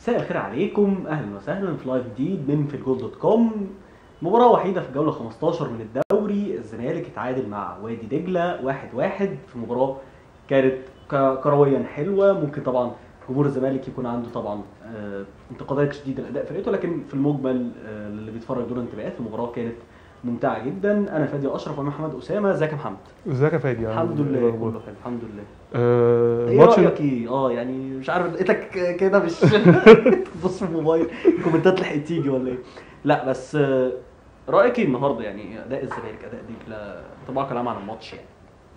مساء الخير عليكم اهلا وسهلا في لايف جديد من في الجول دوت كوم مباراة وحيدة في الجولة 15 من الدوري الزمالك اتعادل مع وادي دجلة واحد واحد في مباراة كانت ك- كرويا حلوة ممكن طبعا جمهور الزمالك يكون عنده طبعا آه، انتقادات شديدة لأداء فرقته لكن في المجمل آه، اللي بيتفرج دون انتباهات المباراة كانت ممتعة جدا انا فادي اشرف ومحمد اسامة ازيك يا محمد ازيك يا فادي يعني الحمد إيه لله الأخبار؟ كله حلو الحمد لله آه، ايه ماتش رايك ايه اه يعني مش عارف لقيتك كده مش تبص في الموبايل الكومنتات لحقت تيجي ولا ايه لا بس آه، رايك ايه النهارده يعني اداء الزمالك اداء دجله طبعا كلام عن الماتش يعني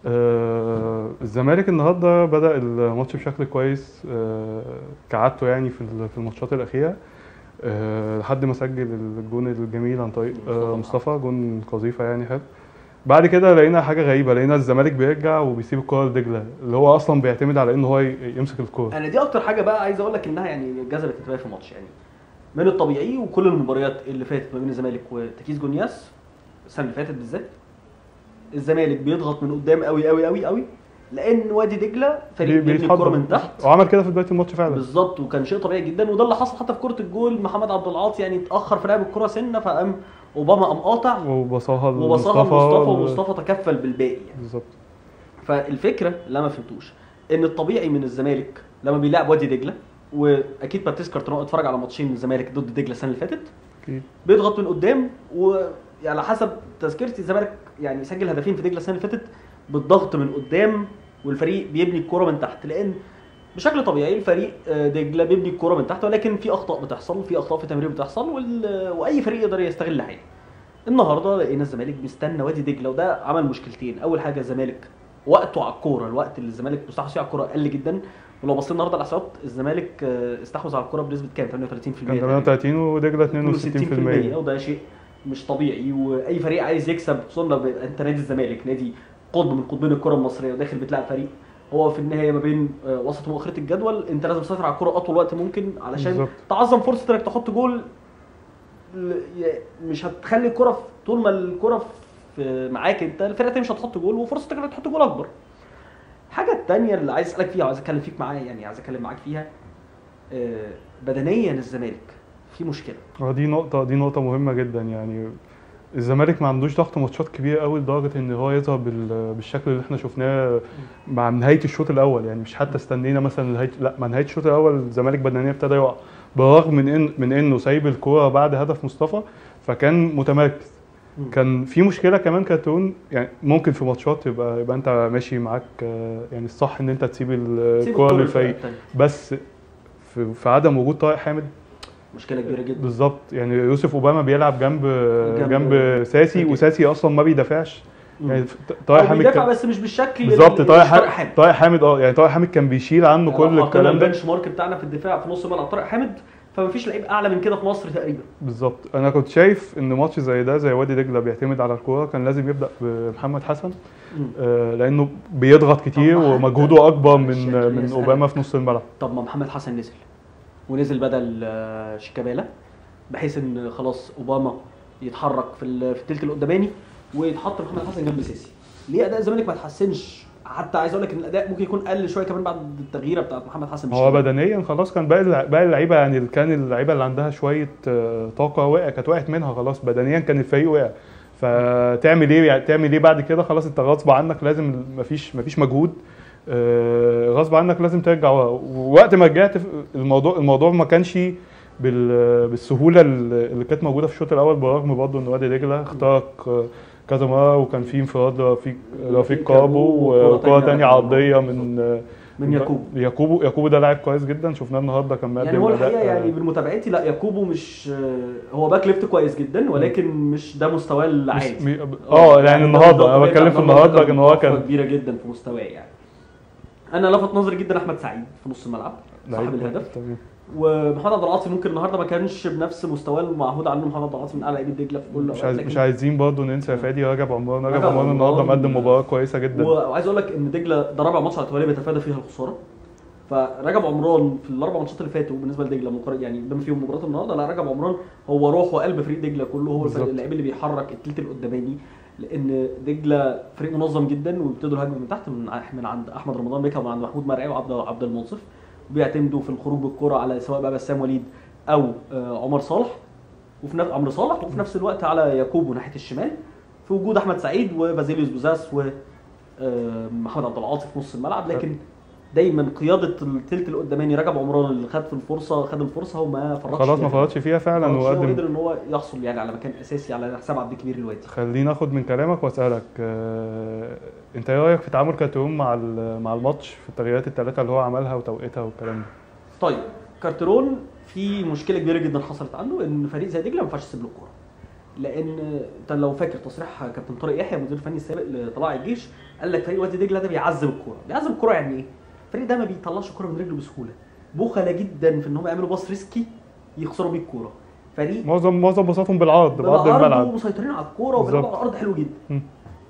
آه، الزمالك النهارده بدأ الماتش بشكل كويس آه، كعادته يعني في ال- في الماتشات الأخيرة آه، لحد ما سجل الجون الجميل عن طريق آه، مصطفى. مصطفى جون قذيفة يعني حلو بعد كده لقينا حاجة غريبة لقينا الزمالك بيرجع وبيسيب الكرة لدجلة اللي هو أصلا بيعتمد على إن هو ي- يمسك الكرة انا دي اكتر حاجه بقى عايز اقول لك انها يعني جذبت انتباهي في الماتش يعني من الطبيعي وكل المباريات اللي فاتت ما بين الزمالك وتكيس جونياس السنه اللي فاتت بالذات الزمالك بيضغط من قدام قوي قوي قوي قوي لان وادي دجله فريق بي- بيبني بيتحضر. الكوره من تحت وعمل كده في بداية الماتش فعلا بالظبط وكان شيء طبيعي جدا وده اللي حصل حتى في كره الجول محمد عبد العاطي يعني اتاخر في لعب الكره سنه فقام اوباما قام قاطع وبصاها وبصاها لمصطفى لمصطفى ومصطفى تكفل بالباقي يعني بالظبط فالفكره اللي انا ما فهمتوش ان الطبيعي من الزمالك لما بيلعب وادي دجله واكيد باتريس كارترون اتفرج على ماتشين الزمالك ضد دجله السنه اللي فاتت أكيد بيضغط من قدام ويعني على حسب تذكرتي الزمالك يعني سجل هدفين في دجله السنه اللي فاتت بالضغط من قدام والفريق بيبني الكوره من تحت لان بشكل طبيعي الفريق آه، دجله بيبني الكوره من تحت ولكن في اخطاء بتحصل في اخطاء في التمرير بتحصل وال... واي فريق يقدر يستغل حاجه النهارده لقينا الزمالك بيستنى وادي دجله وده عمل مشكلتين اول حاجه الزمالك وقته على الكوره الوقت اللي الزمالك مستحوذ فيه على الكوره قل جدا ولو بصينا النهارده على الاحصائيات الزمالك آه، استحوذ على الكوره بنسبه كام 38% كان تقريباً. 38 ودجلة 62% وده شيء مش طبيعي واي فريق عايز يكسب خصوصا لو بيبقى انت نادي الزمالك نادي قطب من قطبين الكره المصريه وداخل بتلعب فريق هو في النهايه ما بين آه، وسط ومؤخره الجدول انت لازم تسيطر على الكره اطول وقت ممكن علشان بالظبط. تعظم فرصه انك تحط جول ل- ي- مش هتخلي الكره في- طول ما الكره في معاك انت الفرقه التانية مش هتحط جول وفرصتك انك تحط جول اكبر الحاجه الثانيه اللي عايز اسالك فيها وعايز اتكلم فيك معايا يعني عايز اتكلم معاك فيها آه، بدنيا الزمالك في مشكله اه دي نقطة دي نقطة مهمة جدا يعني الزمالك ما عندوش ضغط ماتشات كبير قوي لدرجة ان هو يظهر بال- بالشكل اللي احنا شفناه مع نهاية الشوط الأول يعني مش حتى استنينا مثلا نهاية لا مع نهاية الشوط الأول الزمالك بدنيا ابتدى يقع بالرغم من ان من انه سايب الكورة بعد هدف مصطفى فكان متمركز مم. كان في مشكلة كمان كانت تقول يعني ممكن في ماتشات يبقى يبقى انت ماشي معاك آه، يعني الصح ان انت تسيب سيب الكورة الكرة للفريق للفرقة التانية. بس في, في عدم وجود طارق حامد مشكله كبيره جدا بالظبط يعني يوسف اوباما بيلعب جنب جنب جنب, ساسي ساسي. وساسي اصلا ما بيدافعش مم. يعني طارق هو حامد بيدافع كان بس مش بالشكل بالظبط اللي- طارق مش حامد طارق حامد اه يعني طارق حامد كان بيشيل عنه يعني كل لو حطينا الكلام ده البنش مارك بتاعنا في الدفاع في نص ملعب طارق حامد فمفيش لعيب اعلى من كده في مصر تقريبا بالظبط انا كنت شايف ان ماتش زي ده زي وادي دجله بيعتمد على الكوره كان لازم يبدا بمحمد حسن آه، لانه بيضغط كتير طب ما ومجهوده حتى- اكبر معلش من يعني من أسألك. اوباما في نص الملعب طب ما محمد حسن نزل ونزل بدل آه، شيكابالا بحيث ان خلاص اوباما يتحرك في ال- في الثلث القداماني ويتحط محمد حسن جنب سيسي ليه اداء الزمالك ما اتحسنش حتى عايز اقول لك ان الاداء ممكن يكون قل شويه كمان بعد التغييره بتاعت محمد حسن مش هو كده. بدنيا خلاص كان باقي اللع- باقي اللعيبه يعني اللي كان اللعيبه اللي عندها شويه آه، طاقه وقع كانت وقعت منها خلاص بدنيا كان الفريق وقع فتعمل ايه يعني تعمل ايه بعد كده خلاص انت غصب عنك لازم مفيش مفيش مجهود آه، غصب عنك لازم ترجع ورا. ووقت ما رجعت الموضوع الموضوع ما كانش بال- بالسهوله اللي كانت موجوده في الشوط الاول بالرغم برضه ان وادي دجله اخترق آه، كذا مره وكان في انفراد رفيق رفيق كابو وكرة وكره تانية تانية عرضيه من آه، من يعقوب يعقوبو يعقوبو ده لاعب كويس جدا شفناه النهارده كان مقدم يعني هو أداء، الحقيقه آه، يعني بمتابعتي لا ياكوبو مش هو باك ليفت كويس جدا ولكن مش ده مستواه مش- العادي مي- اه يعني النهارده انا بتكلم في النهارده ان هو كان كبيره جدا في مستواه يعني انا لفت نظري جدا احمد سعيد في نص الملعب صاحب لعيب الهدف تمام. ومحمد عبد العاطي ممكن النهارده ما كانش بنفس مستواه المعهود عنه محمد عبد العاطي من اعلى لعيبه دجله في كل مش الأوقات، عايز لكن- مش عايزين برضه ننسى يا فادي رجب عمران رجب رجب عمران النهارده عمران- مقدم مباراه كويسه جدا وعايز اقول لك ان دجله ده رابع ماتش على التوالي بيتفادى فيها الخساره فرجب عمران في الاربع ماتشات اللي فاتوا بالنسبه لدجله مقارنة يعني بما فيهم مباراه النهارده لا رجب عمران هو روح وقلب فريق دجله كله هو الفريق بالظبط. اللعيب اللي بيحرك التلت القداماني لان دجله فريق منظم جدا وبيبتدوا الهجمه من تحت من ع- من عند احمد رمضان بيكا ومن عند محمود مرعي وعبد عبد المنصف وبيعتمدوا في الخروج بالكره على سواء بقى بسام وليد او آه، عمر صالح وفي نفس عمرو صالح وفي نفس الوقت على يعقوب ناحيه الشمال في وجود احمد سعيد وبازيليوس بوزاس ومحمد عبد العاطي في نص الملعب لكن دايما قياده الثلث القداماني رجب عمران اللي خد في الفرصه خد الفرصه وما فرطش خلاص ما فيها. فرطش فيها فعلا فرطش فيها وقدم وقدر ان هو يحصل يعني على مكان اساسي على حساب عبد الكبير الوادي خليني اخد من كلامك واسالك آه، انت ايه رايك في تعامل كارتيرون مع ال- مع الماتش في التغييرات الثلاثه اللي هو عملها وتوقيتها والكلام ده طيب كارترون في مشكله كبيره جدا حصلت عنده ان فريق زي دجله ما ينفعش يسيب له الكوره لان انت لو فاكر تصريح كابتن طارق يحيى المدير الفني السابق لطلائع الجيش قال لك فريق وادي دجله ده بيعذب الكوره بيعذب الكوره يعني ايه الفريق ده ما بيطلعش الكوره من رجله بسهوله بخلة جدا في ان هم يعملوا باص ريسكي يخسروا بيه الكوره فريق معظم معظم باصاتهم بالعرض بعرض بالعرض الملعب ومسيطرين على الكوره وبيلعبوا بالظبط. على الارض حلو جدا مم.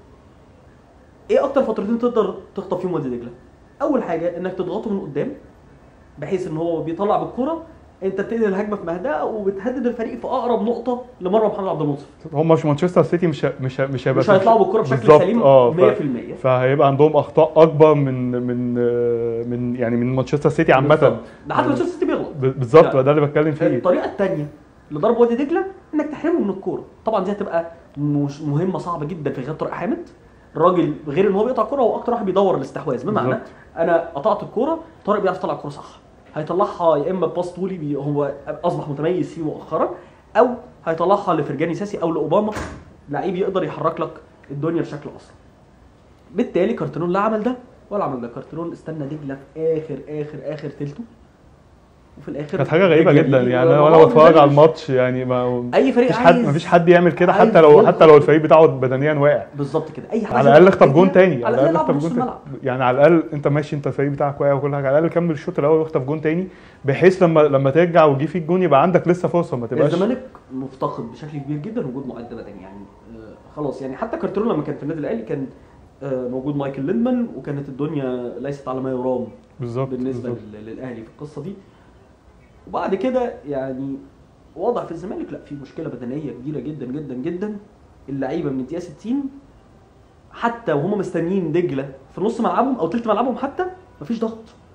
ايه اكتر فترتين تقدر تخطف فيهم وادي دجله اول حاجه انك تضغطه من قدام بحيث ان هو بيطلع بالكوره انت بتنهي الهجمه في مهدأة وبتهدد الفريق في اقرب نقطه لمره محمد عبد المنصف هم مش مانشستر سيتي مش ه- مش ه- مش هيبقى مش هيطلعوا بالكوره بشكل بالظبط، سليم 100% اه ف- فهيبقى عندهم اخطاء اكبر من من آه، من يعني من مانشستر سيتي عامه بالظبط. ده حتى مانشستر سيتي بيغلط ب- بالظبط لا. ده اللي بتكلم فيه الطريقه الثانيه لضرب وادي دجله انك تحرمه من الكوره طبعا دي هتبقى مش مهمه صعبه جدا في غياب طارق حامد الراجل غير ان هو بيقطع الكوره هو اكتر واحد بيدور الاستحواذ بمعنى بالظبط. انا قطعت الكوره طارق بيعرف يطلع الكوره صح هيطلعها يا اما باص طولي بي هو اصبح متميز فيه مؤخرا او هيطلعها لفرجاني ساسي او لاوباما لعيب يقدر يحرك لك الدنيا بشكل اسرع بالتالي كارترون لا عمل ده ولا عمل ده كارترون استنى دجله في اخر اخر اخر تلته وفي الاخر كانت حاجه غريبه دجلة جدا دي- يعني الموضوع وانا بتفرج بالنسبة على لي الماتش يعني ما اي فريق مفيش حد عايز مفيش حد يعمل كده عايز حتى لو يضغط. حتى لو الفريق بتاعه بدنيا واقع بالظبط كده اي حاجه على الاقل اخطف جون تاني على على الاقل الاقل العب اخطف نص جون الملعب تاني يعني على الاقل انت ماشي انت الفريق بتاعك واقع وكل حاجه على الاقل كمل الشوط الاول واخطف جون تاني بحيث لما لما ترجع ويجي فيك جون يبقى عندك لسه فرصه ما تبقاش الزمالك مفتقد بشكل كبير جدا وجود معد بدني يعني آه خلاص يعني حتى كارترون لما كان في النادي الاهلي كان آه موجود مايكل ليندمان وكانت الدنيا ليست على ما يرام بالظبط بالنسبه بالظبط. لل- للاهلي في القصه دي وبعد كده يعني وضع في الزمالك لا في مشكله بدنيه كبيره جدا جدا جدا اللعيبه من الدقيقه 60 حتى وهم مستنيين دجله في نص ملعبهم او تلت ملعبهم حتى مفيش ضغط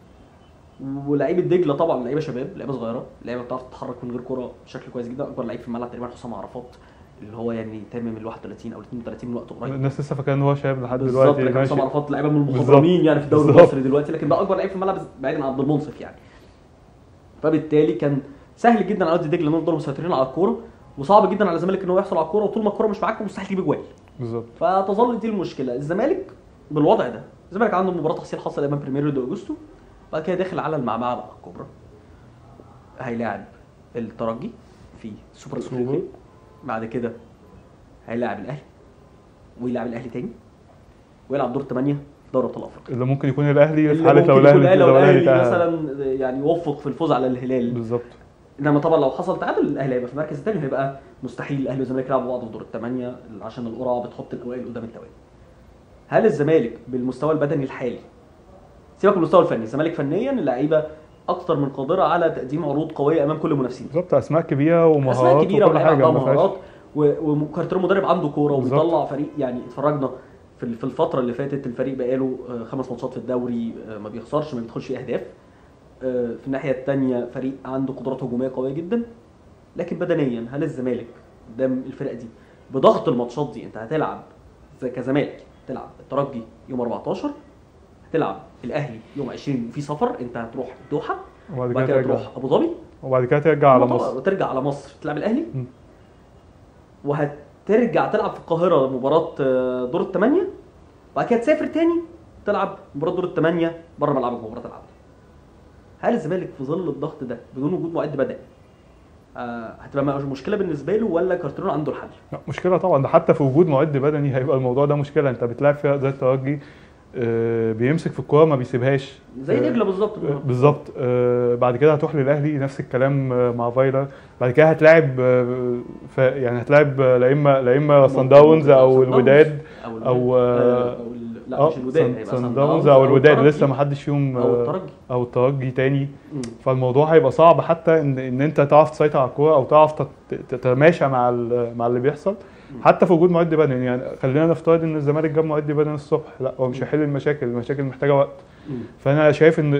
ولاعيبه دجله طبعا لعيبه شباب لعيبه صغيره لعيبه بتعرف تتحرك من غير كوره بشكل كويس جدا اكبر لعيب في الملعب تقريبا حسام عرفات اللي هو يعني تامم ال 31 او ال 32 من وقت قريب الناس لسه فاكره ان هو شاب لحد بالظبط دلوقتي لكن حسام ماشي عرفات لعيبه من بالظبط. المخضرمين يعني في الدوري بالظبط. المصري دلوقتي لكن ده اكبر لعيب في الملعب بعيدا عن عبد المنصف يعني فبالتالي كان سهل جدا على وادي دجله انهم يفضلوا مسيطرين على الكوره وصعب جدا على الزمالك ان هو يحصل على الكوره وطول ما الكوره مش معاك مستحيل تجيب اجوال بالظبط فتظل دي المشكله الزمالك بالوضع ده الزمالك عنده مباراه تحصيل حصل امام بريميرو دي اوجستو بعد كده داخل على المعمعه بقى الكبرى هيلاعب الترجي في سوبر سوبر. الافريقي بعد كده هيلاعب الاهلي ويلعب الاهلي تاني ويلعب دور الثمانيه في دوري ابطال افريقيا اللي ممكن يكون الاهلي في اللي حاله ممكن لو يكون الاهلي لو لو الاهلي تأهل. مثلا يعني وفق في الفوز على الهلال بالظبط انما طبعا لو حصل تعادل الاهلي هيبقى في المركز الثاني هيبقى مستحيل الاهلي والزمالك يلعبوا بعض في دور الثمانيه عشان القرعه بتحط الاوائل قدام التوالي. هل الزمالك بالمستوى البدني الحالي سيبك من المستوى الفني، الزمالك فنيا اللعيبه اكثر من قادره على تقديم عروض قويه امام كل المنافسين. بالظبط اسماء كبيره ومهارات اسماء كبيره وكل ولاعيبه حاجه عندها ما فيهاش مهارات و- وكارتر مدرب عنده كوره بالظبط. وبيطلع فريق يعني اتفرجنا في ال- في الفتره اللي فاتت الفريق بقاله آه، خمس ماتشات في الدوري آه، ما بيخسرش ما بيدخلش فيه اهداف آه، في الناحيه الثانيه فريق عنده قدرات هجوميه قويه جدا لكن بدنيا هل الزمالك قدام الفرق دي بضغط الماتشات دي انت هتلعب زي كزمالك تلعب الترجي يوم 14 هتلعب الاهلي يوم 20 وفي سفر انت هتروح الدوحه وبعد وبعد كده كده ترجع تروح ابو ظبي وبعد كده ترجع على طبعاً، مصر وترجع على مصر تلعب الاهلي م. وهترجع تلعب في القاهره مباراه آه، دور الثمانيه وبعد كده تسافر تاني تلعب مباراه دور الثمانيه بره ملعبك مباراه العوده هل الزمالك في ظل الضغط ده بدون وجود معد بدني آه هتبقى م- مشكله بالنسبه له ولا كارترون عنده الحل لا، مشكله طبعا ده حتى في وجود معد بدني هيبقى الموضوع ده مشكله انت بتلاعب فرق زي الترجي آه، بيمسك في الكوره ما بيسيبهاش زي آه، دجله بالظبط آه، بالظبط آه، بعد كده هتروح للاهلي نفس الكلام آه، مع فايلر بعد كده هتلاعب آه، ف- يعني هتلاعب آه، لا اما لا اما صن داونز او صن داونز الوداد او ال- او آه، او ال- لا مش الوداد هيبقى صن صن داونز او الوداد الترجي لسه ما حدش فيهم او آه، الترجي او الترجي تاني مم. فالموضوع هيبقى صعب حتى ان ان انت تعرف تسيطر على الكوره او تعرف تت- تتماشى مع ال- مع اللي بيحصل حتى في وجود معد بدني يعني خلينا نفترض ان الزمالك جاب معد بدني الصبح لا هو مش هيحل المشاكل المشاكل محتاجه وقت مم. فانا شايف ان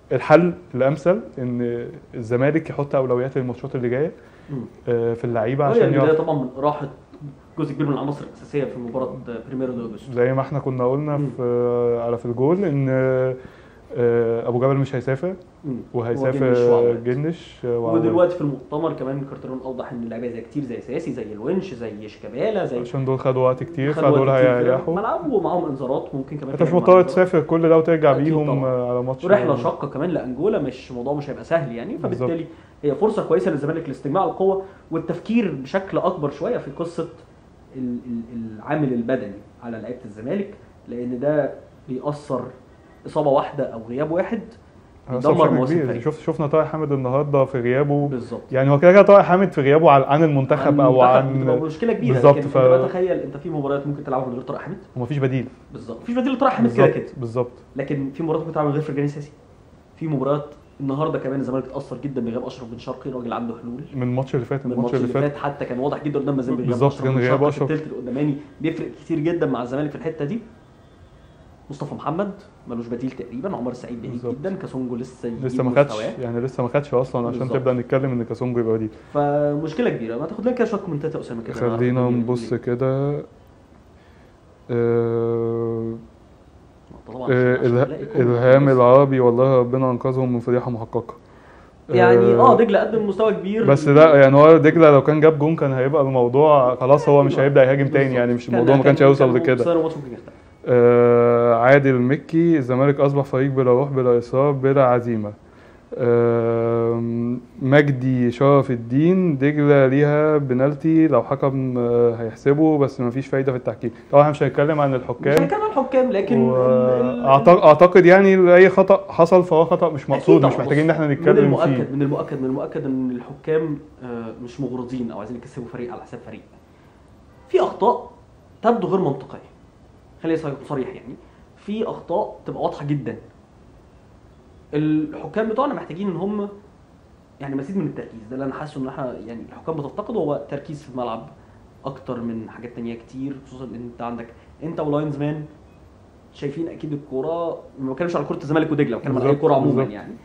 الحل الامثل ان الزمالك يحط اولويات للماتشات اللي جايه مم. آه، في اللعيبه هي عشان البدايه يعرف طبعا من راحه جزء كبير من العناصر الاساسيه في مباراه بريميرو دي اوجست زي ما احنا كنا قلنا مم. في على في الجول ان آه، ابو جبل مش هيسافر مم. وهيسافر وجنش وعواد. جنش آه، وعواد. ودلوقتي في المؤتمر كمان كارترون اوضح ان اللعيبه زي كتير زي سياسي زي الونش زي شيكابالا زي عشان دول خدوا وقت كتير خدوا فدول وقت كتير في هيريحوا الملعب ومعاهم انذارات ممكن كمان انت مش كمان مضطر معاهم تسافر كل ده وترجع أكيد بيهم طبعاً. آه، على ماتش ورحله شاقه كمان لانجولا مش الموضوع مش هيبقى سهل يعني فبالتالي هي فرصه كويسه للزمالك لاستجماع القوه والتفكير بشكل اكبر شويه في قصه ال- ال- العامل البدني على لعيبه الزمالك لان ده بيأثر اصابه واحده او غياب واحد أصلاً يدمر بشكل مواسم كبير. الفريق شوف شفنا طارق حامد النهارده في غيابه بالظبط يعني هو كده كده طارق حامد في غيابه عن عن المنتخب او المنتخب بتبقى عن مشكله كبيره بالظبط، لكن ف- انت بقى تخيل انت في مباريات ممكن تلعبها من غير طارق حامد ومفيش بديل بالظبط مفيش بديل لطارق حامد كده بالظبط كده بالظبط لكن في مباريات ممكن تلعب من غير فرجاني ساسي في مباريات النهارده كمان الزمالك اتاثر جدا بغياب اشرف بن شرقي راجل عنده حلول من الماتش اللي فات من الماتش اللي فات حتى كان واضح جدا قدام مازيمبي غياب بالظبط، أشرف كان بن غياب شرقي أشرف. في الثلث القداماني بيفرق كتير جدا مع الزمالك في الحته دي مصطفى محمد ملوش بديل تقريبا عمر السعيد بعيد بالظبط. جدا كاسونجو لسه يجيب لسه ما خدش مستواه. يعني لسه ما خدش اصلا عشان بالظبط. تبدا نتكلم ان كاسونجو يبقى بديل فمشكله كبيره ما تاخد لنا كده شويه كومنتات يا اسامه كده خلينا نعرف نبص ليه. كده آه، طبعا آه، عشان إله- نلاقي كومنت الهام بس. العربي والله ربنا انقذهم من فضيحه محققه يعني آه، اه دجله قدم مستوى كبير بس لا يعني هو دجله لو كان جاب جون كان هيبقى الموضوع خلاص هو مش هيبدا يهاجم تاني يعني مش كان- الموضوع ما كان- كانش هيوصل كان لكده خسارة وماتش ممكن يختلف. آه عادل مكي الزمالك اصبح فريق بلا روح بلا اصرار بلا عزيمه آه مجدي شرف الدين دجله ليها بنالتي لو حكم آه هيحسبه بس مفيش فايده في التحكيم طبعا احنا مش هنتكلم عن مش الحكام هنتكلم عن الحكام لكن ال- ال- واعتقد اعتقد يعني اي خطا حصل فهو خطا مش مقصود أكيد مش طبعاً. محتاجين ان احنا من نتكلم المؤكد فيه من المؤكد من المؤكد ان الحكام آه، مش مغرضين او عايزين يكسبوا فريق على حساب فريق في اخطاء تبدو غير منطقيه خليني صريح- صريح يعني في اخطاء تبقى واضحه جدا الحكام بتوعنا محتاجين ان هم يعني مزيد من التركيز ده اللي انا حاسه ان احنا يعني الحكام بتفتقده هو تركيز في الملعب اكتر من حاجات تانية كتير خصوصا ان انت عندك انت ولاينز مان شايفين اكيد الكوره ما بتكلمش على كره الزمالك ودجله بتكلم على اي بالظبط، كوره عموما بالظبط. يعني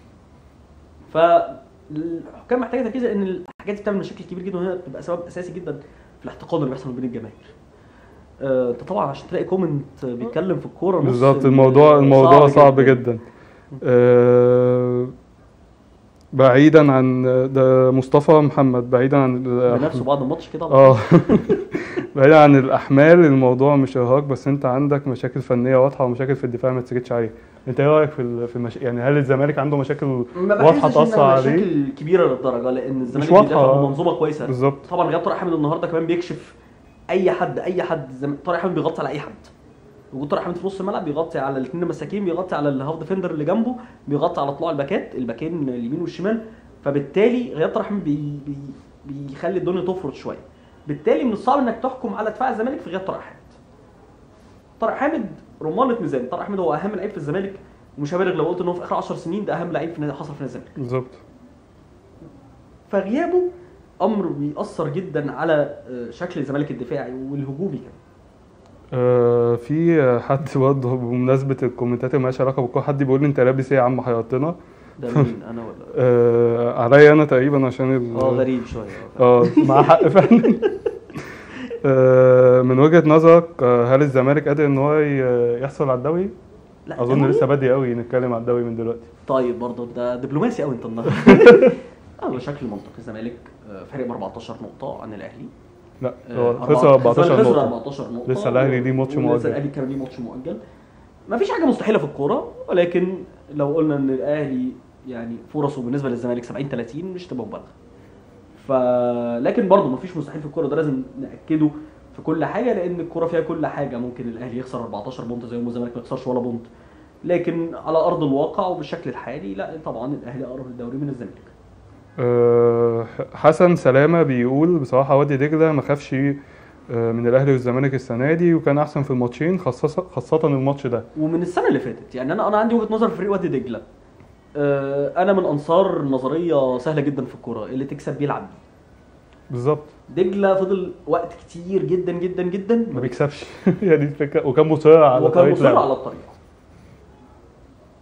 فالحكام محتاجه تركيز لان الحاجات دي بتعمل مشاكل كبير جدا وهي بتبقى سبب اساسي جدا في الاحتقان اللي بيحصل ما بين الجماهير آه، انت طبعا عشان تلاقي كومنت بيتكلم في الكوره نص بالظبط ال- الموضوع الموضوع صعب جدا آه، بعيدا عن ده مصطفى محمد بعيدا عن بنفسه بعد الماتش كده اه بعيدا عن الاحمال الموضوع مش ارهاق بس انت عندك مشاكل فنيه واضحه ومشاكل في الدفاع ما تسكتش عليه انت ايه رايك في ال- في المش... يعني هل الزمالك عنده مشاكل ما واضحه بحسش تاثر انها عليه مشاكل كبيره للدرجه لان الزمالك واضحة. بيدافع بمنظومه كويسه بالظبط طبعا غياب طارق حامد النهارده كمان بيكشف اي حد اي حد زم... طارق حامد بيغطي على اي حد وجود طارق حامد في نص الملعب بيغطي على الاثنين المساكين بيغطي على الهاف ديفندر اللي جنبه بيغطي على طلوع الباكات الباكين اليمين والشمال فبالتالي غياب طارق حامد بي... بي... بيخلي الدنيا تفرط شويه بالتالي من الصعب انك تحكم على دفاع الزمالك في غياب طارق حامد طارق حامد رمانة ميزان طارق حامد هو اهم لعيب في الزمالك ومش هبالغ لو قلت ان هو في اخر 10 سنين ده اهم لعيب في نادي- حصل في نادي الزمالك بالظبط فغيابه امر بيأثر جدا على آه، شكل الزمالك الدفاعي والهجومي كمان آه في حد برضه بمناسبه الكومنتات اللي مالهاش علاقه بالكوره حد بيقول لي انت لابس ايه يا عم حيرتنا ده مين انا ولا آه عليا انا تقريبا عشان ال... اه غريب شويه آه. اه مع حق فعلا آه، من وجهة نظرك آه، هل الزمالك قادر ان هو ي- يحصل على الدوري؟ لا اظن دوري؟ لسه بدري قوي نتكلم على الدوري من دلوقتي طيب برضه ده دبلوماسي قوي انت النهارده على شكل منطقي الزمالك آه، فارق ب 14 نقطه عن الاهلي لا آه، هو أربعة- خسر 14 الزمالك خسر نقطة 14 نقطه لسه الأهلي ليه ماتش ولسه مؤجل. الاهلي كان ليه ماتش مؤجل ما فيش حاجه مستحيله في الكوره ولكن لو قلنا ان الاهلي يعني فرصه بالنسبه للزمالك 70 30 مش تبقى مبالغه ف لكن برضه ما فيش مستحيل في الكوره ده لازم ناكده في كل حاجه لان الكوره فيها كل حاجه ممكن الاهلي يخسر 14 بونت زي ما الزمالك ما يخسرش ولا بونت لكن على ارض الواقع وبالشكل الحالي لا طبعا الاهلي اقرب للدوري من الزمالك آه، حسن سلامة بيقول بصراحة وادي دجلة ما خافش آه، من الاهلي والزمالك السنة دي وكان احسن في الماتشين خاصة خاصة الماتش ده ومن السنه اللي فاتت يعني انا انا عندي وجهه نظر في فريق وادي دجله آه، انا من انصار نظريه سهله جدا في الكوره اللي تكسب بيلعب بالظبط دجله فضل وقت كتير جدا جدا جدا ما بيكسبش هي دي الفكرة وكان مصر على وكان طريقة مصر لعب. على الطريقه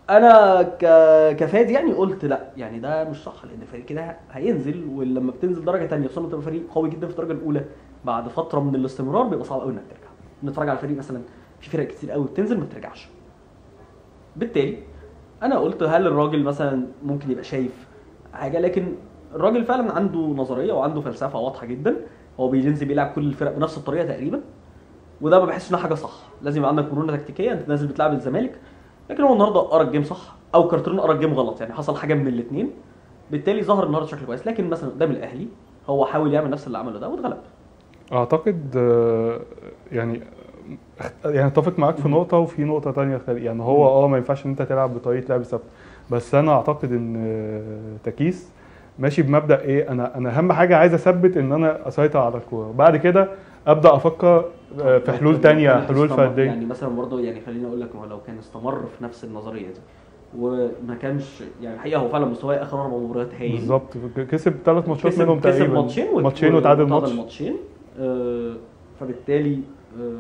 انا ك... كفادي يعني قلت لا يعني ده مش صح لان الفريق كده هينزل ولما بتنزل درجه تانية خصوصا تبقى فريق قوي جدا في الدرجه الاولى بعد فتره من الاستمرار بيبقى صعب قوي انك ترجع نتفرج على فريق مثلا في فرق كتير قوي بتنزل ما بترجعش بالتالي انا قلت هل الراجل مثلا ممكن يبقى شايف حاجه لكن الراجل فعلا عنده نظريه وعنده فلسفه واضحه جدا هو بينزل بيلعب كل الفرق بنفس الطريقه تقريبا وده ما بحسش انها حاجه صح لازم يبقى عندك مرونه تكتيكيه انت نازل بتلعب الزمالك لكن هو النهارده قرا الجيم صح او كارترون قرا الجيم غلط يعني حصل حاجه من الاثنين بالتالي ظهر النهارده بشكل كويس لكن مثلا قدام الاهلي هو حاول يعمل نفس اللي عمله ده واتغلب اعتقد آه، يعني يعني اتفق معاك في نقطة وفي نقطة تانية خل- يعني هو اه ما ينفعش ان انت تلعب بطريقة لعب ثابتة بس انا اعتقد ان آه، تكيس ماشي بمبدأ ايه انا انا اهم حاجة عايز اثبت ان انا اسيطر على الكورة بعد كده ابدا افكر آه، في حلول تانية كان حلول استمر- فردية يعني مثلا برضه يعني خليني اقول لك هو لو كان استمر في نفس النظريه دي وما كانش يعني الحقيقه هو فعلا مستواه اخر اربع مباريات هايل بالظبط كسب ثلاث ماتشات كسب- منهم كسب تقريبا ماتشين وت- ماتشين وتعادل ماتش ماتشين آه، فبالتالي آه،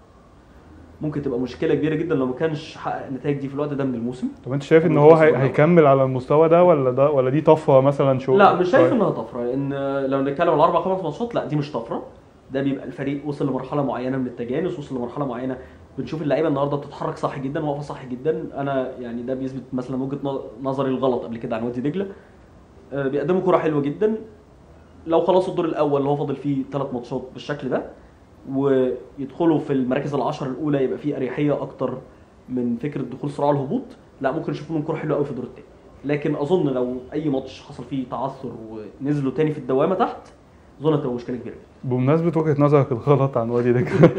ممكن تبقى مشكله كبيره جدا لو ما كانش حقق النتائج دي في الوقت ده من الموسم طب انت شايف ان طب هو بص هي- بقى. هيكمل على المستوى ده ولا ده ولا دي طفره مثلا شو لا مش شايف شوية؟ انها طفره لان لو نتكلم على اربع خمس ماتشات لا دي مش طفره ده بيبقى الفريق وصل لمرحله معينه من التجانس وصل لمرحله معينه بنشوف اللعيبه النهارده بتتحرك صح جدا واقفه صح جدا انا يعني ده بيثبت مثلا وجهه نظ- نظري الغلط قبل كده عن وادي دجله آه، بيقدموا كره حلوه جدا لو خلصوا الدور الاول اللي هو فاضل فيه ثلاث ماتشات بالشكل ده ويدخلوا في المراكز العشر الاولى يبقى فيه اريحيه اكتر من فكره دخول صراع الهبوط لا ممكن نشوف منهم كره حلوه قوي في الدور الثاني لكن اظن لو اي ماتش حصل فيه تعثر ونزلوا تاني في الدوامه تحت اظن هتبقى مشكله كبيره بمناسبة وجهة نظرك الغلط عن وادي دجلة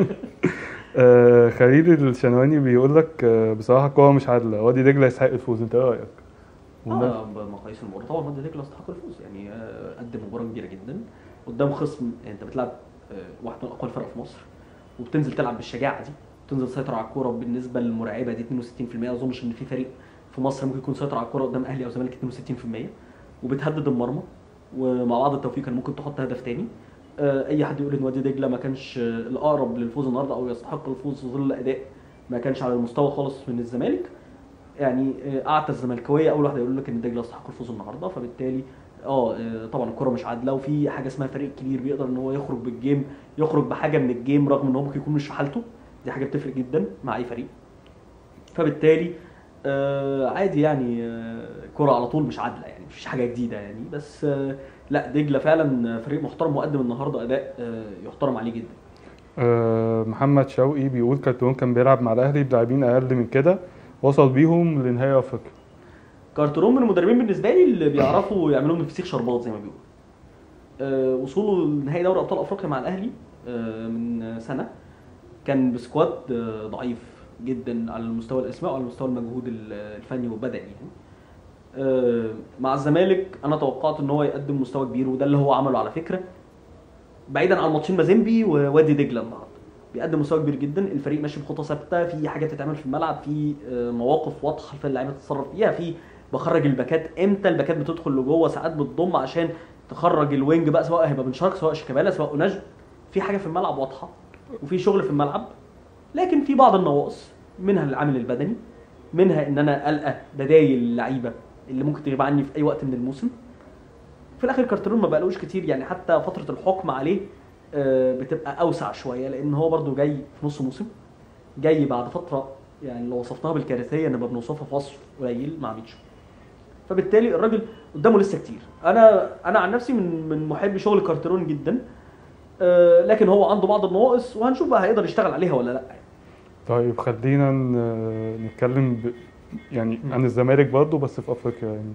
آه، خليل الشنواني بيقول لك آه، بصراحة الكورة مش عادلة وادي دجلة يستحق الفوز انت ايه رأيك؟ بمناسبة- اه بمقاييس المباراه طبعا وادي دجله يستحق الفوز يعني آه، قدم مباراه كبيره جدا قدام خصم انت بتلعب آه، واحد من اقوى الفرق في مصر وبتنزل تلعب بالشجاعه دي تنزل تسيطر على الكوره بالنسبه للمرعبه دي 62% ما اظنش ان في فريق في مصر ممكن يكون سيطر على الكوره قدام اهلي او زمالك 62% وبتهدد المرمى ومع بعض التوفيق كان ممكن تحط هدف تاني آه، اي حد يقول ان وادي دجله ما كانش آه، الاقرب للفوز النهارده او يستحق الفوز في ظل اداء ما كانش على المستوى خالص من الزمالك يعني آه، اعتى الزملكاويه اول واحد يقول لك ان دجله يستحق الفوز النهارده فبالتالي اه آه، طبعا الكره مش عادله وفي حاجه اسمها فريق كبير بيقدر ان هو يخرج بالجيم يخرج بحاجه من الجيم رغم ان هو ممكن يكون مش في حالته دي حاجه بتفرق جدا مع اي فريق فبالتالي آه عادي يعني آه كرة على طول مش عادله يعني مفيش حاجه جديده يعني بس آه لا دجله فعلا فريق محترم وقدم النهارده اداء آه يحترم عليه جدا آه، محمد شوقي بيقول كارتون كان بيلعب مع الاهلي بلاعبين اقل من كده وصل بيهم لنهائي افريقيا كارترون من المدربين بالنسبه لي اللي بيعرفوا يعملوا من الفسيخ شربات زي ما بيقولوا آه، وصوله لنهائي دوري ابطال افريقيا مع الاهلي آه، من سنه كان بسكواد آه، ضعيف جدا على المستوى الاسماء وعلى مستوى المجهود ال- الفني والبدني يعني آه، مع الزمالك انا توقعت ان هو يقدم مستوى كبير وده اللي هو عمله على فكره بعيدا عن ماتشين مازيمبي ووادي دجله النهارده بيقدم مستوى كبير جدا الفريق ماشي بخطى ثابته في حاجه بتتعمل في الملعب في آه، مواقف واضحه في اللعيبه تتصرف فيها في بخرج الباكات امتى الباكات بتدخل لجوه ساعات بتضم عشان تخرج الوينج بقى سواء هيبقى بن شرق سواء شيكابالا سواء اوناج في حاجه في الملعب واضحه وفي شغل في الملعب لكن في بعض النواقص منها العامل البدني منها ان انا القى بدايل اللعيبه اللي ممكن تغيب عني في اي وقت من الموسم في الاخر كارترون ما بقالوش كتير يعني حتى فتره الحكم عليه آه، بتبقى اوسع شويه لان هو برده جاي في نص موسم جاي بعد فتره يعني لو وصفناها بالكارثيه نبقى بنوصفها في وصف قليل مع ميتشو فبالتالي الراجل قدامه لسه كتير انا انا عن نفسي من من محبي شغل كارترون جدا آه، لكن هو عنده بعض النواقص وهنشوف بقى هيقدر يشتغل عليها ولا لا طيب خلينا ن- نتكلم ب... يعني عن الزمالك برضه بس في افريقيا يعني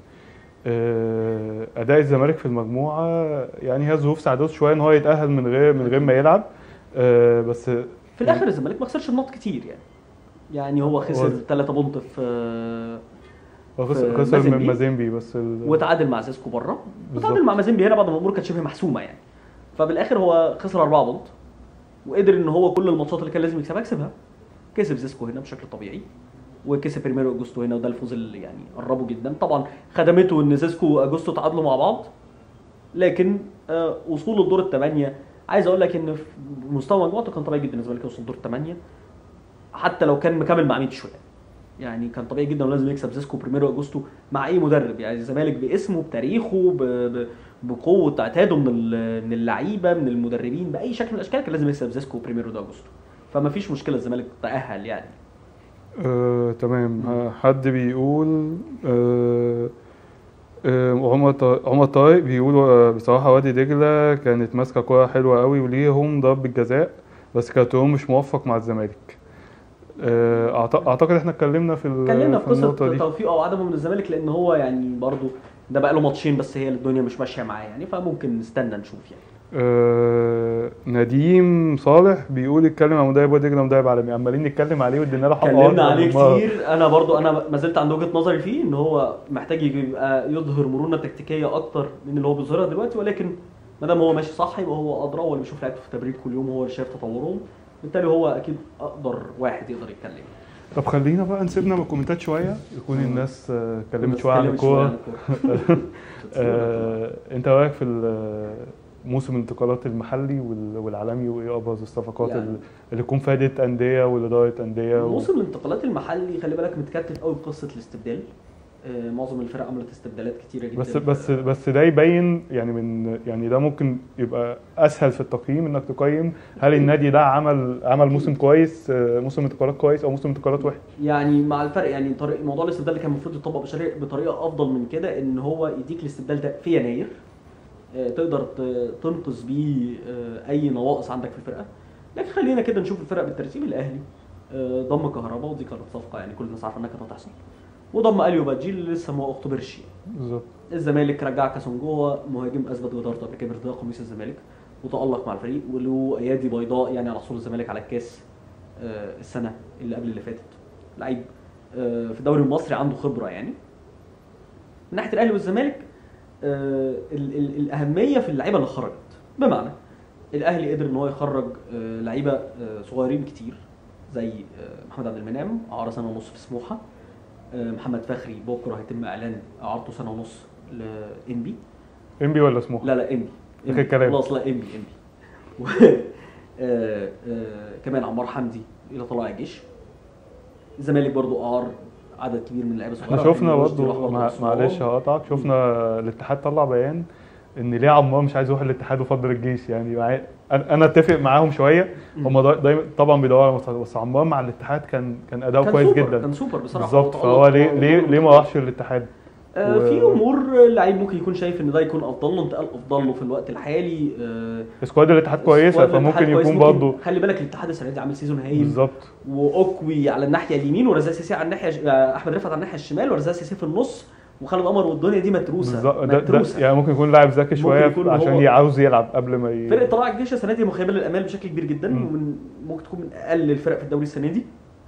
آه، اداء الزمالك في المجموعه يعني هي ظروف ساعدته شويه ان هو يتاهل من غير من غير ما يلعب آه، بس في الاخر الزمالك ما خسرش النقط كتير يعني يعني هو خسر هو- 3 بونت في هو خسر في خسر من مازيمبي. مازيمبي بس ال... وتعادل مع زيسكو بره بالظبط. وتعادل مع مازيمبي هنا بعد ما الامور كانت شبه محسومه يعني فبالاخر هو خسر 4 بونت وقدر ان هو كل الماتشات اللي كان لازم يكسبها كسبها كسب زيسكو هنا بشكل طبيعي وكسب بريميرو اجوستو هنا وده الفوز اللي يعني قربه جدا طبعا خدمته ان زيسكو واجوستو تعادلوا مع بعض لكن آه وصوله لدور الثمانيه عايز اقول لك ان في مستوى مجموعته كان طبيعي جدا الزمالك يوصل دور الثمانيه حتى لو كان مكمل مع ميتشو يعني يعني كان طبيعي جدا ولازم يكسب زيسكو بريميرو اجوستو مع اي مدرب يعني الزمالك باسمه بتاريخه ب... ب... بقوه اعتاده من ال- من اللعيبه من المدربين باي شكل من الاشكال كان لازم يكسب زيسكو بريميرو دو اجوستو فما فيش مشكله الزمالك تاهل يعني آه، تمام ه- حد بيقول آه، آه، عمر ط- عمر طارق بيقول آه، بصراحة وادي دجلة كانت ماسكة كورة حلوة قوي وليهم ضربة جزاء بس كارتون مش موفق مع الزمالك آه، أعت- اعتقد احنا اتكلمنا في ال- اتكلمنا في النقطة قصه دي توفيقه او عدمه من الزمالك لان هو يعني برضه ده بقى له ماتشين بس هي الدنيا مش ماشيه معاه يعني فممكن نستنى نشوف يعني آه، نديم صالح بيقول اتكلم عن مدرب وادي دجلة مدرب عالمي عمالين نتكلم عليه وادينا له حقه اتكلمنا أكتر عليه من مرة. كتير انا برضو انا ما زلت عند وجهه نظري فيه ان هو محتاج يبقى يظهر مرونه تكتيكيه اكتر من اللي هو بيظهرها دلوقتي ولكن ما دام هو ماشي صح يبقى هو ادرى هو اللي بيشوف لعيبته في التمرين كل يوم هو اللي شايف تطورهم بالتالي هو اكيد اقدر واحد يقدر يتكلم طب خلينا بقى نسيبنا من الكومنتات شوية يكون آه. الناس آه، اتكلمت الناس شوية عن اتكلمت شوية الكورة الكورة. آه، انت رايك في ال- موسم الانتقالات المحلي وال- والعالمي وايه ابرز الصفقات يعني- اللي اللي تكون فادت انديه واللي ضرت انديه و... موسم الانتقالات المحلي خلي بالك متكتف قوي بقصه الاستبدال آه، معظم الفرق عملت استبدالات كتيره جدا بس بس بس ده يبين يعني من يعني ده ممكن يبقى اسهل في التقييم انك تقيم هل النادي ده عمل عمل موسم كويس آه، موسم انتقالات كويس او موسم انتقالات وحش يعني مع الفرق يعني طريق موضوع الاستبدال اللي كان المفروض يطبق بشري- بطريقه افضل من كده ان هو يديك الاستبدال ده في يناير آه، تقدر ت- تنقذ بيه آه، اي نواقص عندك في الفرقه لكن خلينا كده نشوف الفرق بالترتيب الاهلي آه، ضم كهرباء ودي كانت صفقه يعني كل الناس عارفه انها كانت هتحصل وضم اليو بادجي اللي لسه ما اختبرش يعني. بالظبط الزمالك رجع كاسونجو هو مهاجم اثبت جدارته قبل كده بارتداء قميص الزمالك وتالق مع الفريق وله ايادي بيضاء يعني على حصول الزمالك على الكاس آه، السنه اللي قبل اللي فاتت لعيب آه، في الدوري المصري عنده خبره يعني من ناحيه الاهلي والزمالك آه، ال- ال- الاهميه في اللعيبه اللي خرجت بمعنى الاهلي قدر ان هو يخرج آه، لعيبه آه، صغيرين كتير زي آه، محمد عبد المنعم اعاره سنه ونص في سموحه آه، محمد فخري بكره هيتم اعلان اعارته سنه ونص لانبي انبي ولا سموحه لا لا انبي آخر كلام. خلاص لا انبي انبي و... آه، آه، كمان عمار حمدي الى طلائع الجيش الزمالك برضو اعار عدد كبير من اللعيبه احنا الصغيره شفنا حمدي رشدي راح برضه برضو مع- أسوان. معلش هقطعك شفنا الاتحاد طلع بيان ان ليه عمار مش عايز يروح الاتحاد وفضل الجيش يعني مع- انا أنا اتفق معاهم شويه مم. هم دا- دايما طبعا بيدوروا على مصلحة بس عمار مع الاتحاد كان كان اداؤه كان كويس سوبر، جدا كان سوبر بصراحه بالظبط وتألق فهو ليه هو ليه ودور ليه ما كبير. راحش الاتحاد آه، و- في امور اللعيب ممكن يكون شايف ان ده يكون افضل له انتقال افضل له في الوقت الحالي آه، سكواد الاتحاد كويسه سكواد الاتحاد فممكن كويس، يكون ممكن- برضه خلي بالك الاتحاد السنه دي عامل سيزون هايل بالظبط واوكوي على الناحيه اليمين ورزاق سيسي على الناحيه آه، احمد رفعت على الناحيه الشمال ورزاق سيسي في النص وخالد قمر والدنيا دي متروسه بالظبط ده, ده متروسه يعني ممكن يكون لاعب ذكي ممكن شويه يكون عشان هو- عاوز يلعب قبل ما ي... فرقه طلائع الجيش السنه دي مخيبه للامال بشكل كبير جدا مم. ومن ممكن تكون من اقل الفرق في الدوري السنه دي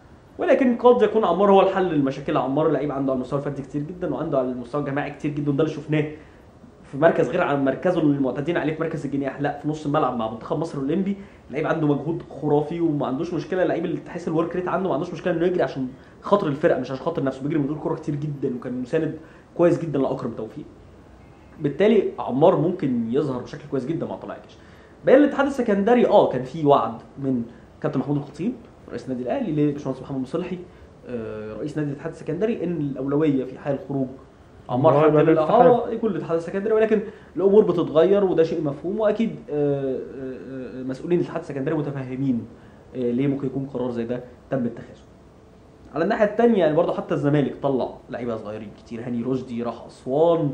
ولكن قد يكون عمار هو الحل للمشاكل عمار لعيب عنده على المستوى الفردي كتير جدا وعنده على المستوى الجماعي كتير جدا وده اللي شفناه في مركز غير عن مركزه اللي المعتادين عليه في مركز الجناح لا في نص الملعب مع منتخب مصر والاولمبي لعيب عنده مجهود خرافي وما عندوش مشكله اللعيب اللي تحس الورك ريت عنده ما عندوش مشكله انه يجري عشان خاطر الفرقه مش عشان خاطر نفسه بيجري من غير كوره كتير جدا وكان مساند كويس جدا لاكرم توفيق بالتالي عمار ممكن يظهر بشكل كويس جدا مع طلائع الجيش بين الاتحاد السكندري اه كان في وعد من كابتن محمود الخطيب رئيس النادي الاهلي لباشمهندس محمد مصلحي آه، رئيس نادي الاتحاد السكندري ان الاولويه في حال خروج عمار عمار حمدي يبقى للاعاره يكون الاتحاد السكندري ولكن الامور بتتغير وده شيء مفهوم واكيد آه، آه، آه، مسؤولين الاتحاد السكندري متفاهمين آه، ليه ممكن يكون قرار زي ده تم اتخاذه. على الناحيه الثانيه يعني برضه حتى الزمالك طلع لعيبه صغيرين كتير هاني رشدي راح اسوان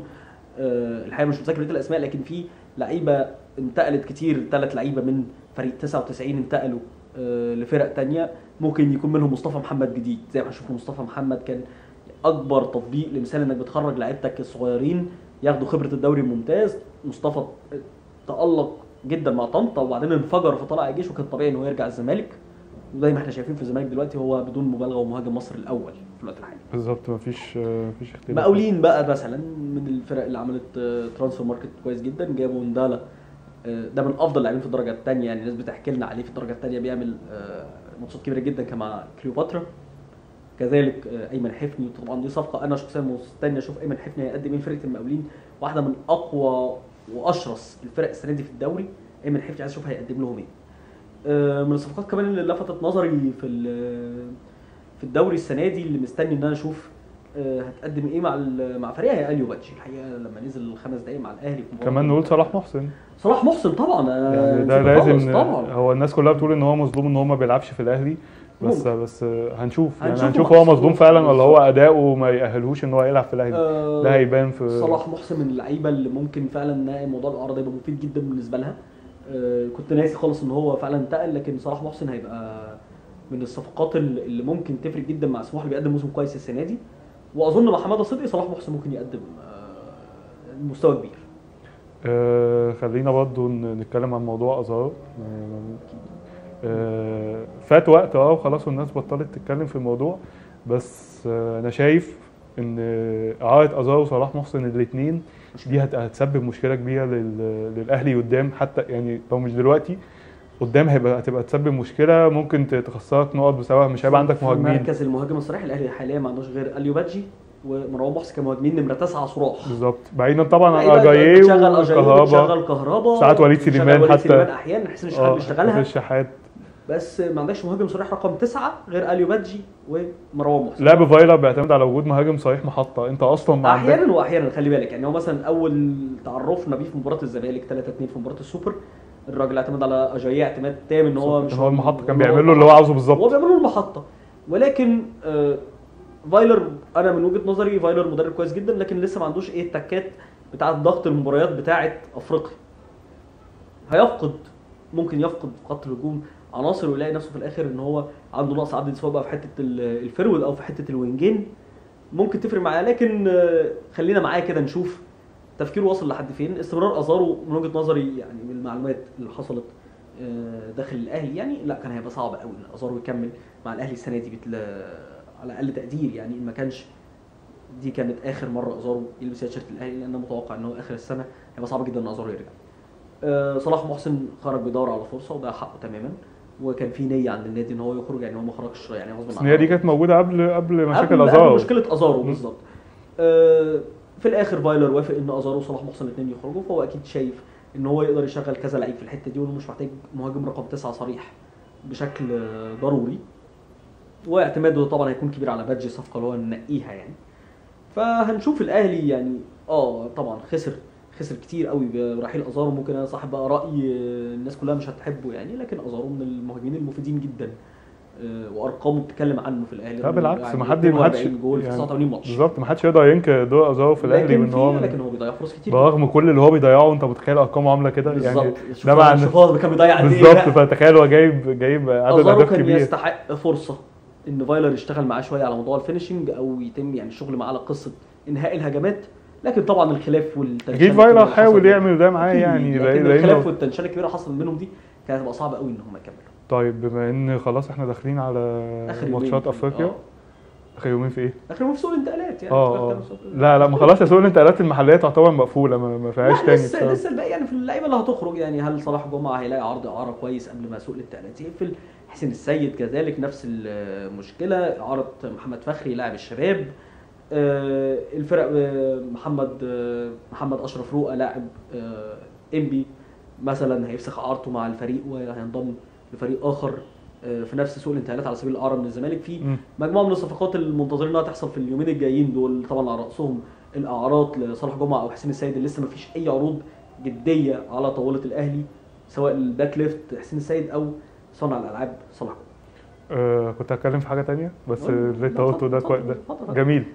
آه، الحقيقه مش متذكر بقيه الاسماء لكن في لعيبه انتقلت كتير ثلاث لعيبه من فريق 99 انتقلوا آه، لفرق تانية ممكن يكون منهم مصطفى محمد جديد زي ما شفنا مصطفى محمد كان اكبر تطبيق لمثال انك بتخرج لعيبتك الصغيرين ياخدوا خبره الدوري الممتاز مصطفى تالق جدا مع طنطا وبعدين انفجر في طلائع الجيش وكان طبيعي ان هو يرجع الزمالك وزي ما احنا شايفين في الزمالك دلوقتي هو بدون مبالغه ومهاجم مصر الاول في الوقت الحالي بالظبط مفيش آه، مفيش اختلاف مقاولين بقى مثلا من الفرق اللي عملت ترانسفير ماركت كويس جدا جابوا ندالا آه، ده من افضل لاعبين في الدرجه الثانيه يعني الناس بتحكي لنا عليه في الدرجه الثانيه بيعمل آه، ماتشات كبيره جدا كمع كليوباترا كذلك آه، ايمن حفني طبعا دي صفقه انا شخصيا مستني اشوف ايمن حفني هيقدم ايه لفرقه المقاولين واحده من اقوى واشرس الفرق السنه دي في الدوري ايمن حفني عايز اشوف هيقدم لهم ايه آه، من الصفقات كمان اللي لفتت نظري في ال- في الدوري السنه دي اللي مستني ان انا اشوف آه، هتقدم ايه مع ال- مع فريقها هي اليو باتشي الحقيقه لما نزل خمس دقايق مع الاهلي في مباراة- كمان نقول صلاح محسن صلاح محسن طبعا آه، يعني ده نسيت خالص لازم طبعا هو الناس كلها بتقول ان هو مظلوم ان هو ما بيلعبش في الاهلي بس ممكن. بس هنشوف يعني هنشوفه هنشوف هو مظلوم محسوب. فعلا ولا هو اداؤه ما يأهلهوش ان هو يلعب في الاهلي آه، ده هيبان في صلاح محسن من اللعيبه اللي ممكن فعلا إن موضوع الاعاره ده يبقى مفيد جدا بالنسبه لها آه، كنت ناسي خالص ان هو فعلا انتقل لكن صلاح محسن هيبقى من الصفقات اللي اللي ممكن تفرق جدا مع سموحه اللي بيقدم موسم كويس السنه دي واظن مع حماده صدقي صلاح محسن ممكن يقدم آه، مستوى كبير آه خلينا برضو ن- نتكلم عن موضوع ازارو آه فات وقت اه وخلاص والناس بطلت تتكلم في الموضوع بس آه انا شايف ان اعاره ازارو وصلاح محسن الاثنين دي هت- هتسبب مشكله كبيره لل- للاهلي قدام حتى يعني لو مش دلوقتي قدام هيبقى هتبقى تسبب مشكله ممكن ت- تخسرك نقط بسبب مش هيبقى عندك في مهاجمين مركز المهاجم الصريح الاهلي حاليا ما عندوش غير اليو بادجي ومروان محسن كمهاجمين نمره تسعه صراح بالظبط بعيدا طبعا عن لعيبة اجاييه بتشغل أجاييه، وكهربا بتشغل كهربا ساعات وليد بتشغل سليمان وليد حتى. سليمان احيانا حسين الشحات اه بيشتغلها الشحات بس ما عندكش مهاجم صريح رقم تسعة غير اليو بادجي ومروان محسن لعب فايلر بيعتمد على وجود مهاجم صريح محطه انت اصلا ما عندك احيانا واحيانا خلي بالك يعني هو مثلا اول تعرفنا بيه في مباراه الزمالك 3 2 في مباراه السوبر الراجل اعتمد على اجاييه اعتماد تام ان هو مش كان هو المحطه كان هو بيعمل له اللي هو المحطة. عاوزه هو بالظبط بيعمل له المحطه ولكن آه فايلر انا من وجهه نظري فايلر مدرب كويس جدا لكن لسه ما عندوش ايه التكات بتاعه ضغط المباريات بتاعه افريقيا هيفقد ممكن يفقد في خط الهجوم عناصر ويلاقي نفسه في الاخر ان هو عنده نقص عدد سواء بقى في حته ال- الفرود او في حته الوينجين ممكن تفرق معاه لكن آه، خلينا معاه كده نشوف تفكيره وصل لحد فين استمرار ازارو من وجهه نظري يعني من المعلومات اللي حصلت آه، داخل الاهلي يعني لا كان هيبقى صعب قوي ان ازارو يكمل مع الاهلي السنه دي بتل... على اقل تقدير يعني ان ما كانش دي كانت اخر مره ازارو يلبس تيشيرت الاهلي لان أنا متوقع ان هو اخر السنه هيبقى صعب جدا ان ازارو يرجع آه، صلاح محسن خرج بيدور على فرصه وده حقه تماما وكان في نيه عند النادي ان هو يخرج يعني هو ما خرجش يعني غصب بس هي دي كانت موجوده قبل قبل مشاكل قبل- قبل ازارو مشكله ازارو مم. بالظبط آه، في الاخر فايلر وافق ان ازارو وصلاح محسن الاثنين يخرجوا فهو اكيد شايف ان هو يقدر يشغل كذا لعيب في الحته دي وانه مش محتاج مهاجم رقم تسعه صريح بشكل آه، ضروري واعتماده طبعا هيكون كبير على بادج الصفقه اللي هو ننقيها يعني فهنشوف الاهلي يعني اه طبعا خسر خسر كتير قوي برحيل ازارو ممكن انا صاحب بقى راي آه، الناس كلها مش هتحبه يعني لكن ازارو من المهاجمين المفيدين جدا آه، وارقامه بتتكلم عنه في الاهلي لا بالعكس يعني ما حد ما حدش 42 جول في يعني 89 ماتش بالظبط ما حدش يقدر ينكر دور ازارو في الاهلي لكن وان هو في- لكن من- هو بيضيع فرص كتير برغم كل اللي هو بيضيعه انت متخيل ارقامه عامله كده يعني بالظبط شوف ده هو- مع شوف هو كان بيضيع قد ايه بالظبط لا. فتخيل هو جايب جايب عدد ازارو اهداف كان كبير يستحق فرصه ان فايلر يشتغل معاه شويه على موضوع الفينشنج او يتم يعني الشغل معاه على قصه انهاء الهجمات لكن طبعا الخلاف والتنشنه اكيد الكبيرة فايلر اللي حاول حصل- يعمل ده معاه أكيد، يعني لكن لأن- الخلاف لانه والتنشنه الكبيره اللي حصلت بينهم دي كانت هتبقى صعبه قوي ان هم يكملوا طيب بما ان خلاص احنا داخلين على اخر يومين ماتشات في- افريقيا آه. اخر يومين في ايه؟ اخر يومين في سوق الانتقالات يعني اه اه لا لا ما خلاص يا سوق الانتقالات المحليه تعتبر مقفوله ما, ما فيهاش لا تاني لسه بسبب- لسه الباقي يعني في اللعيبه اللي هتخرج يعني هل صلاح جمعه هيلاقي عرض اعاره كويس قبل ما سوق الانتقالات يقفل حسين السيد كذلك نفس المشكله اعاره محمد فخري لاعب الشباب آه، الفرق آه، محمد آه، محمد اشرف رؤى لاعب آه، انبي مثلا هيفسخ اعارته مع الفريق وهينضم لفريق اخر آه، في نفس سوق الانتقالات على سبيل الاعاره من الزمالك في مم. مجموعه من الصفقات المنتظرين انها تحصل في اليومين الجايين دول طبعا على راسهم الاعارات لصالح جمعه او حسين السيد اللي لسه ما فيش اي عروض جديه على طاوله الاهلي سواء الباك ليفت حسين السيد او صانع الالعاب صلاح جمعه آه كنت هتكلم في حاجه تانية بس آه، اللي انت لا، قلته ده اتفضل، كويس ده اتفضل. جميل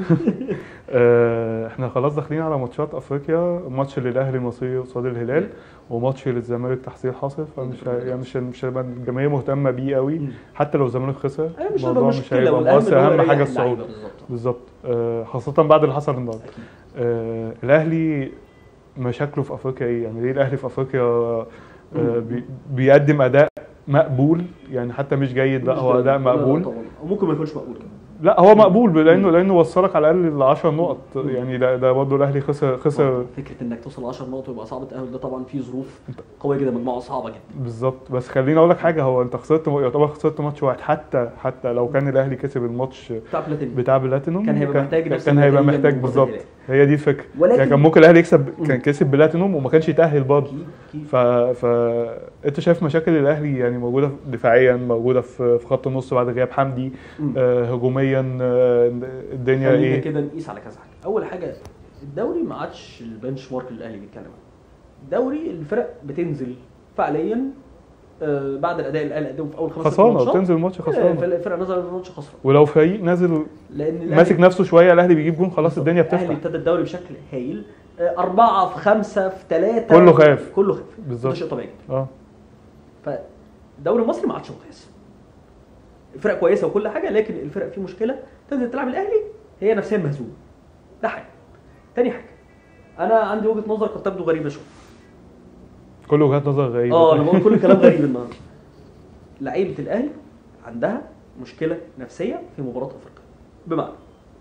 آه احنا خلاص داخلين على ماتشات افريقيا ماتش للاهلي المصري قصاد الهلال وماتش للزمالك تحصيل حاصل فمش ه- يعني مش مش هيبقى الجماهير مهتمه بيه قوي مم. حتى لو الزمالك خسر أيوة مش الموضوع هيبقى مش مشكله هيبقى والاهم مؤثر إن هو اهم يريح حاجه اللعيبة الصعود بالظبط بالظبط آه خاصه بعد اللي حصل النهارده اكيد آه الاهلي مشاكله في افريقيا ايه يعني ليه الاهلي في افريقيا آه بي بيقدم اداء مقبول يعني حتى مش جيد لا مش هو ده- اداء لا، لا مقبول طبعا وممكن ما يكونش مقبول كمان لا هو مقبول لانه لانه وصلك على الاقل ل 10 نقط يعني ده ده برضه الاهلي خسر خسر فكره انك توصل 10 نقط ويبقى صعب التاهل ده طبعا فيه ظروف قويه جدا مجموعه صعبه جدا بالظبط بس خليني اقول لك حاجه هو انت خسرت يعتبر خسرت ماتش واحد حتى حتى لو كان الاهلي كسب الماتش بتاع بلاتينيوم بتاع بلاتينوم كان هيبقى محتاج نفس كان هيبقى النتيجة محتاج من بالظبط الهلال. هي دي الفكره ولكن- يعني كان ممكن الاهلي يكسب مم. كان كسب بلاتينوم وما كانش يتاهل برضه اكيد اكيد ف... ف انت شايف مشاكل الاهلي يعني موجوده دفاعيا موجوده في في خط النص بعد غياب حمدي مم. آه هجوميا آه الدنيا خلينا ايه كده نقيس على كذا حاجه اول حاجه الدوري ما عادش البنش مارك اللي الاهلي بيتكلم عنه الدوري الفرق بتنزل فعليا آه، بعد الاداء اللي الاهلي قدمه في اول خمس ست خسرانه ماتشات بتنزل الماتش خسرانه الفرق نزل الماتش خسران ولو فريق نازل لان الأهلي- ماسك نفسه شويه الاهلي بيجيب جون خلاص الدنيا الاهلي بتفتح ابتدى الدوري بشكل هايل آه، أربعة في خمسة في ثلاثة كله خاف. كله خاف بالظبط. ده شيء طبيعي اه فالدوري المصري ما عادش مقياس الفرق كويسه وكل حاجه لكن الفرق فيه مشكله تنزل تلعب الاهلي هي نفسيا مهزومه ده حاجه تاني حاجه انا عندي وجهه نظر قد تبدو غريبه شويه كل وجهات نظر غريبه اه انا بقول كل كلام غريب النهارده لعيبه الاهلي عندها مشكله نفسيه في مباراه افريقيا بمعنى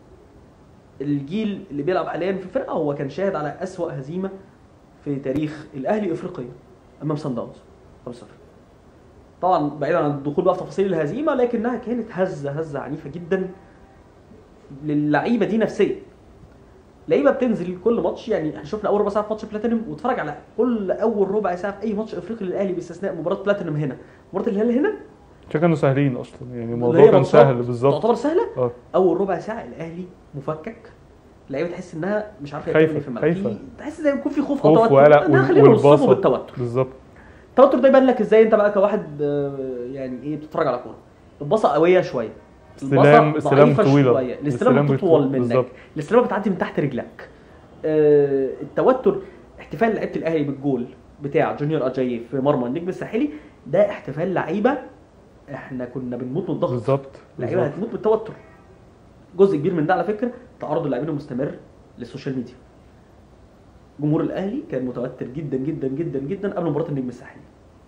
الجيل اللي بيلعب حاليا في الفرقه هو كان شاهد على اسوا هزيمه في تاريخ الاهلي افريقيا امام سان داونز 5-0 طبعا بعيدا عن الدخول بقى في تفاصيل الهزيمه لكنها كانت هزه هزه عنيفه جدا للعيبه دي نفسيا لعيبه بتنزل كل ماتش يعني احنا شفنا اول ربع ساعه في ماتش بلاتينوم واتفرج على كل اول ربع ساعه في اي ماتش افريقي للاهلي باستثناء مباراه بلاتينوم هنا مباراه الهلال هنا عشان كانوا سهلين اصلا يعني اللي الموضوع هي كان ماتشات سهل بالظبط تعتبر سهله اه اول ربع ساعه الاهلي مفكك اللعيبه تحس انها مش عارفه هي خايفة، بتعمل إيه في الملعب خايفة. في- تحس زي يكون في خوف او خوف توتر وقلق ده وال- خلينا نوصفه والباصة. بالتوتر بالظبط التوتر ده يبان لك ازاي انت بقى كواحد آه، يعني ايه بتتفرج على كوره الباصه قويه شويه الباصة استلام استلام ضعيفة طويله شوية. الاستلام بت- بتطول منك بالظبط الاستلام بتعدي من تحت رجلك آه، التوتر احتفال لعيبه الاهلي بالجول بتاع جونيور اجاي في مرمى النجم الساحلي ده احتفال لعيبه احنا كنا بنموت من الضغط بالظبط اللعيبه بالظبط. هتموت من التوتر جزء كبير من ده على فكره تعرض اللاعبين المستمر للسوشيال ميديا جمهور الاهلي كان متوتر جدا جدا جدا جدا قبل مباراه النجم الساحلي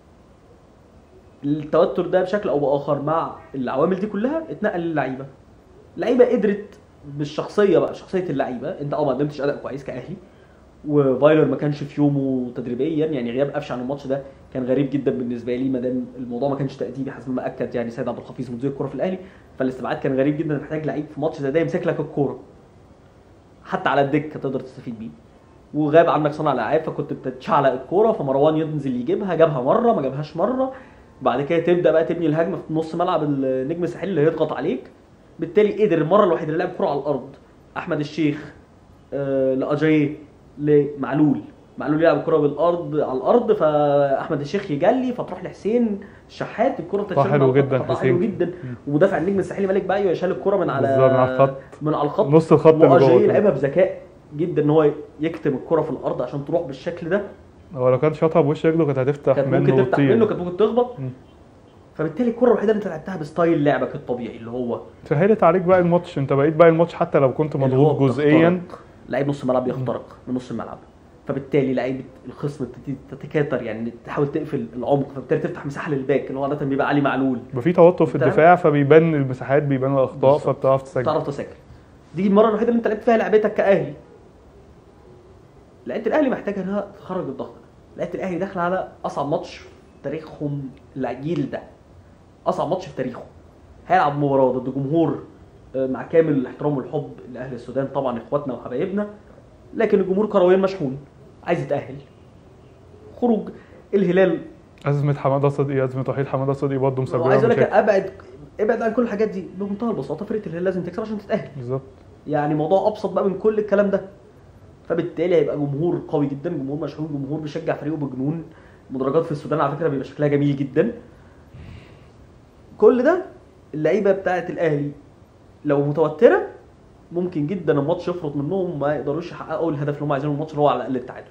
التوتر ده بشكل او باخر مع العوامل دي كلها اتنقل للعيبه اللعيبه قدرت بالشخصيه بقى شخصيه اللعيبه انت اه ما قدمتش اداء كويس كاهلي وفايلر ما كانش في يومه تدريبيا يعني غياب قفش عن الماتش ده كان غريب جدا بالنسبه لي ما دام الموضوع ما كانش تاديبي حسب ما اكد يعني سيد عبد الحفيظ مدير الكوره في الاهلي فالاستبعاد كان غريب جدا محتاج لعيب في ماتش زي ده يمسك لك الكوره حتى على الدكه تقدر تستفيد بيه وغاب عنك صانع العاب فكنت بتتشعلق الكوره فمروان ينزل يجيبها جابها مره ما جابهاش مره بعد كده تبدا بقى تبني الهجمه في نص ملعب النجم الساحلي اللي هيضغط عليك بالتالي قدر المره الوحيده اللي لعب كوره على الارض احمد الشيخ آه لاجاي لمعلول معلول يلعب الكره بالارض على الارض فاحمد الشيخ يجلي فتروح لحسين الشحات الكره تتشال حلو من على الخط، جدا خطأ حسين. حلو جدا ومدافع النجم الساحلي مالك بايو يشال الكره من على بالظبط، من على الخط. من على الخط نص الخط اللي واجاي جوه كده. لعبها بذكاء جدا ان هو يكتم الكره في الارض عشان تروح بالشكل ده هو لو كان شاطها بوش رجله كانت هتفتح كانت منه ممكن تفتح وتطير. منه كانت ممكن تخبط مم. فبالتالي الكره الوحيده اللي انت لعبتها بستايل لعبك الطبيعي اللي هو سهلت عليك بقى الماتش انت بقيت بقى الماتش حتى لو كنت اللي هو مضغوط جزئيا بتخترق. لعيب نص الملعب بيخترق من نص الملعب فبالتالي لعيبه الخصم بتبتدي تتكاثر يعني تحاول تقفل العمق فبالتالي تفتح مساحه للباك اللي هو عاده بيبقى علي معلول يبقى في توتر في انت الدفاع فبيبان المساحات بيبان الاخطاء بالظبط. فبتعرف تسجل تعرف تسجل دي المره الوحيده اللي انت لعبت فيها لعبتك كاهلي لعيبه الاهلي محتاجه انها تخرج الضغط ده لعيبه الاهلي داخله على اصعب ماتش في تاريخهم الجيل ده اصعب ماتش في تاريخه هيلعب مباراه ضد جمهور آه، مع كامل الاحترام والحب لاهل السودان طبعا اخواتنا وحبايبنا لكن الجمهور كرويا مشحون عايز يتاهل خروج الهلال ازمه حماده صدقي ازمه وحيد حماده صدقي برضه مسببه وعايز اقول لك مشاكل ابعد ابعد عن كل الحاجات دي بمنتهى البساطه فرقه الهلال لازم تكسب عشان تتاهل بالظبط يعني موضوع ابسط بقى من كل الكلام ده فبالتالي هيبقى جمهور قوي جدا جمهور مشحون جمهور بيشجع فريقه بجنون مدرجات في السودان على فكره بيبقى شكلها جميل جدا كل ده اللعيبه بتاعه الاهلي لو متوتره ممكن جدا الماتش يفرط منهم ما يقدروش يحققوا الهدف اللي هم عايزينه من الماتش اللي هو على الاقل التعادل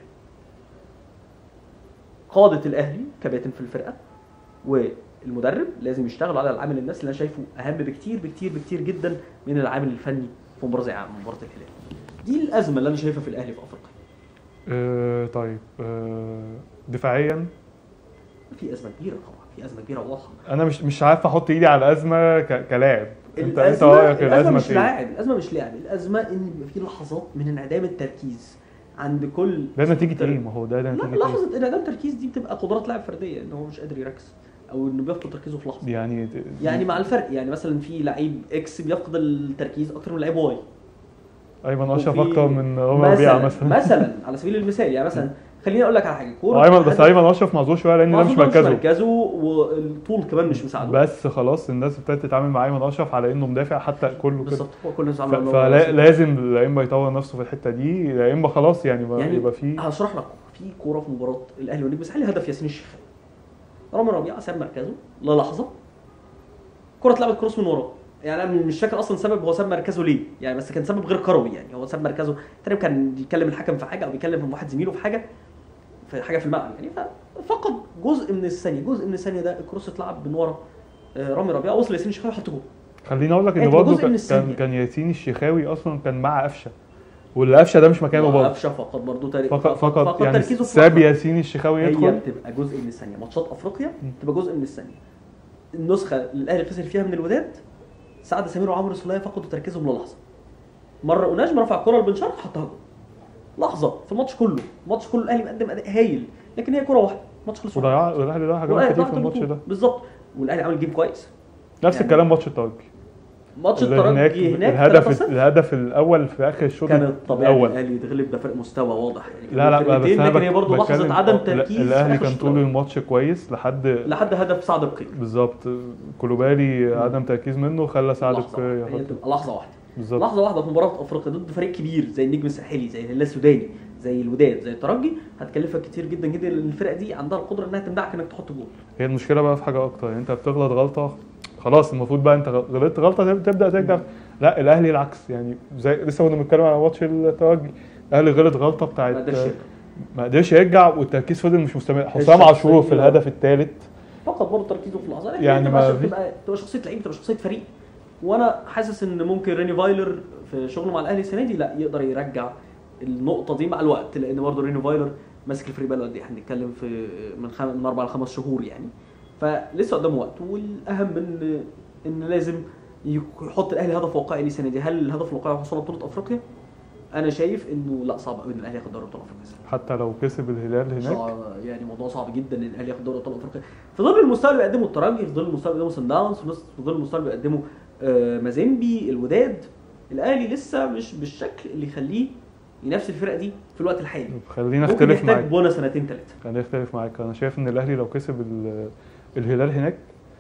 قاده الاهلي كباتن في الفرقه والمدرب لازم يشتغلوا على العامل النفسي اللي انا شايفه اهم بكتير بكتير بكتير جدا من العامل الفني في مباراه زي مباراه الهلال دي الازمه اللي انا شايفها في الاهلي في افريقيا آه طيب آه دفاعيا في ازمه كبيره طبعا في ازمه كبيره واضحه انا مش مش عارف احط ايدي على الازمه ك- كلاعب انت انت الازمه رايك الازمه الازمه مش في ايه؟ لاعب الازمه مش لاعب الازمه ان بيبقى في لحظات من انعدام التركيز عند كل ده نتيجه مدرب. ايه ما هو ده لا نتيجه ايه لحظه انعدام التركيز دي بتبقى قدرات لاعب فرديه ان هو مش قادر يركز او انه بيفقد تركيزه في لحظه يعني يعني مع الفرق يعني مثلا في لعيب اكس بيفقد التركيز اكتر من لعيب واي ايمن اشرف وفي اكتر من رامي ربيعه مثلا مثلا على سبيل المثال يعني مثلا خليني اقول لك على حاجه كوره ايمن بس هدف- ايمن اشرف معذور شويه لان ده مش معظم مركزه مركزه والطول كمان مش مساعده بس خلاص الناس ابتدت تتعامل مع ايمن اشرف على انه مدافع حتى كله كده بالظبط هو كل الناس عامله إن هو فلازم يا اما يطور نفسه في الحته دي يا اما خلاص يعني, ما يعني يبقى في هشرح لك في كوره في مباراه الاهلي والنجم الساحلي هدف ياسين الشيخ رامي ربيعه ساب مركزه للحظه كره اتلعبت كروس من وراه يعني انا مش فاكر اصلا سبب هو ساب مركزه ليه يعني بس كان سبب غير كروي يعني هو ساب مركزه تقريبا كان بيكلم الحكم في حاجه او بيكلم واحد زميله في حاجه في حاجه في الملعب يعني ففقد جزء من الثانيه جزء من الثانيه ده الكروس اتلعب من ورا آه، رامي ربيعه وصل ياسين الشيخ وحط جول خليني اقول لك ان أنت برضه جزء من كان الثانية. كان ياسين الشيخاوي اصلا كان مع قفشه والقفشه ده مش مكانه برضه قفشه فقد برضه تاريخ فقط فقط يعني تركيزه في ساب لحظة. ياسين الشيخاوي هي يدخل بتبقى جزء من الثانيه ماتشات افريقيا مم. بتبقى جزء من الثانيه النسخه اللي الاهلي خسر فيها من الوداد سعد سمير وعمرو السوليه فقدوا تركيزهم للحظه مره اوناجم رفع الكره لبن شرقي حطها جول لحظه في الماتش كله الماتش كله الاهلي مقدم اداء هايل لكن هي كره واحده الماتش خلص واحد. وضيع والاهلي ضيع والأهلي حاجات كتير ضغط في الماتش البطولة. ده بالظبط والاهلي عامل جيم كويس نفس يعني- الكلام ماتش الترجي ماتش اللي هناك الترجي هناك الهدف 3-0 الهدف الاول في اخر الشوط كان الطبيعي الاول الاهلي يتغلب ده فرق مستوى واضح يعني لا لا بس فرقتين، انا لكن هي بك- برضه لحظه بتكلم- عدم آه، تركيز في الاهلي آخر كان الشوط طول الأول. الماتش كويس لحد لحد هدف سعد القيم بالظبط كولوبالي عدم تركيز منه خلى سعد لحظة القيعي واحدة. هي يحط بتبقى لحظه واحده بالظبط لحظه واحده في مباراه افريقيا ضد فريق كبير زي النجم الساحلي زي الهلال السوداني زي الوداد زي الترجي هتكلفك كتير جدا جدا لان الفرقه دي عندها القدره انها تمنعك انك تحط جول هي المشكله بقى في حاجه اكتر يعني انت بتغلط غلطه خلاص المفروض بقى انت غلطت غلطه تب- تبدا ترجع لا الاهلي العكس يعني زي لسه كنا بنتكلم على ماتش الترجي الاهلي غلط غلطه بتاعت ما قدرش يرجع. ما قدرش يرجع والتركيز فضل مش مستمر حسام عاشور في الشخصية- الهدف الثالث فقط برضه تركيزه في اللحظه لكن يعني يعني ما ما في- تبقى تبقى شخصيه لعيب تبقى شخصيه فريق وانا حاسس ان ممكن ريني فايلر في شغله مع الاهلي السنه دي لا يقدر يرجع النقطه دي مع الوقت لان برضه ريني فايلر ماسك الفريق بقى له قد ايه احنا بنتكلم في من خم... من اربع لخمس شهور يعني فلسه قدامه وقت والاهم ان ان لازم يحط الاهلي هدف واقعي ليه السنه دي هل الهدف الواقعي هو حصول على بطوله افريقيا؟ انا شايف انه لا صعب قوي ان الاهلي ياخد دوري ابطال افريقيا السنة دي. حتى لو كسب الهلال هناك صعب يعني موضوع صعب جدا ان الاهلي ياخد دوري ابطال افريقيا في ظل المستوى اللي بيقدمه الترجي في ظل المستوى اللي بيقدمه سان داونز في نص- في ظل المستوى اللي بيقدمه آه، مازيمبي الوداد الاهلي لسه مش بالشكل اللي يخليه ينافس الفرق دي في الوقت الحالي خلينا ممكن اختلف يحتاج معاك بونا سنتين ثلاثه خلينا اختلف معاك انا شايف ان الاهلي لو كسب ال- الهلال هناك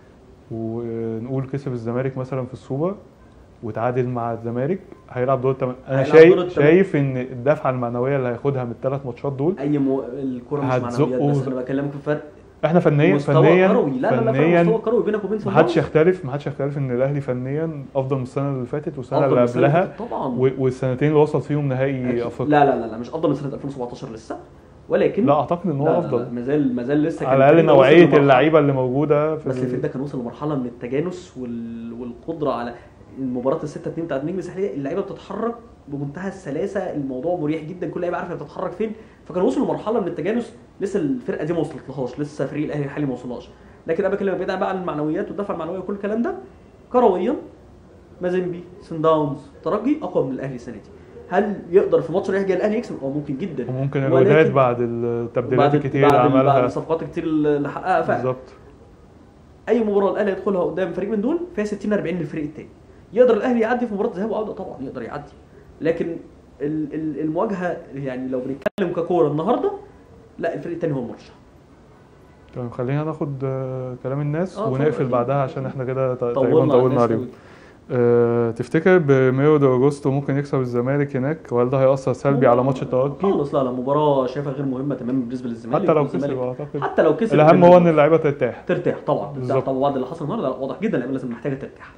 ونقول كسب الزمالك مثلا في السوبر وتعادل مع الزمالك هيلعب دور الثمانية انا هيلعب دور شايف التمانية. شايف ان الدفعه المعنويه اللي هياخدها من الثلاث ماتشات دول اي مو... الكوره مش هتزقه معنويات بس انا بكلمك في فرق احنا فنيا مستوى فنيا كروي لا لا لا فرق فنيا مستوى كروي بينك وبين سان محدش داونز. يختلف محدش يختلف ان الاهلي فنيا افضل من السنه اللي فاتت والسنه أفضل اللي من السنة اللي قبلها فاتت طبعا و- والسنتين اللي وصل فيهم نهائي أكيد. افريقيا لا لا لا لا مش افضل من سنه 2017 لسه ولكن لا اعتقد ان هو لا لا لا افضل ما زال ما زال لسه على كان الاقل الفريق ده وصل نوعيه لمرحلة- اللعيبه اللي موجوده في بس ال- الفريق ده كان وصل لمرحله من التجانس وال... والقدره على المباراه ال 6 2 بتاعت النجم الساحليه اللعيبه بتتحرك بمنتهى السلاسه الموضوع مريح جدا كل لعيبه عارفه هي بتتحرك فين فكان وصلوا لمرحله من التجانس لسه الفرقه دي ما وصلتلهاش لسه فريق الاهلي الحالي ما وصلهاش لكن انا بكلمك بعيد بقى عن المعنويات والدفع المعنوي وكل الكلام ده كرويا مازيمبي سان داونز ترجي اقوى من الاهلي السنه دي هل يقدر في ماتش رايح جاي الاهلي يكسب؟ اه ممكن جدا وممكن ولكن الوداد بعد التبديلات بعد الكتير اللي بعد, بعد عملها الصفقات الكتير اللي حققها فعلا بالظبط اي مباراه الاهلي يدخلها قدام فريق من دول فيها 60 40 للفريق التاني يقدر الاهلي يعدي في مباراه ذهاب وعوده طبعا يقدر يعدي لكن ال- ال- المواجهه يعني لو بنتكلم ككوره النهارده لا الفريق التاني هو المرشح تمام خلينا ناخد آه، كلام الناس آه، ونقفل اتفضل. بعدها عشان احنا كده ت- تقريبا طولنا على طولنا الناس عليهم أوي. أه تفتكر بميرو دي اوجوستو ممكن يكسب الزمالك هناك وهل ده هيأثر سلبي على ماتش الترجي خالص لا لا مباراه شايفها غير مهمه تماما بالنسبه للزمالك حتى لو والزمالك- كسب اعتقد حتى لو كسب الاهم هو ان اللعيبه ترتاح ترتاح طبعا ترتاح بالظبط. طبعا بعد اللي حصل النهارده لا، واضح جدا اللعيبه لازم محتاجه ترتاح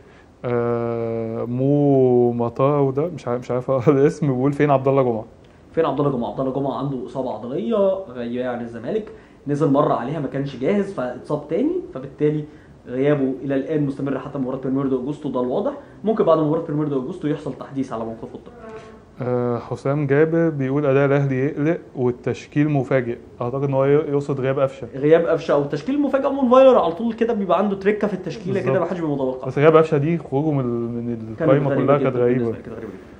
أه مو مطاو ده مش عارف مش عارف أقرأ الاسم بيقول فين عبد الله جمعه فين عبد الله جمعه؟ عبد الله جمعه عنده اصابه عضليه غايبه عن الزمالك نزل مره عليها ما كانش جاهز فاتصاب تاني فبالتالي غيابه الى الان مستمر حتى مباراه بريمير دو اوجستو ده الواضح ممكن بعد مباراه بريمير دو اوجستو يحصل تحديث على موقفه الطبي أه حسام جابر بيقول اداء الاهلي يقلق والتشكيل مفاجئ اعتقد ان هو يقصد غياب قفشه غياب قفشه او التشكيل المفاجئ من فايلر على طول كده بيبقى عنده تريكه في التشكيله كده بالظبط. ما حدش بيبقى متوقع بس غياب قفشه دي خروجه من من القايمه كلها كانت غريبه كانت غريبه جدا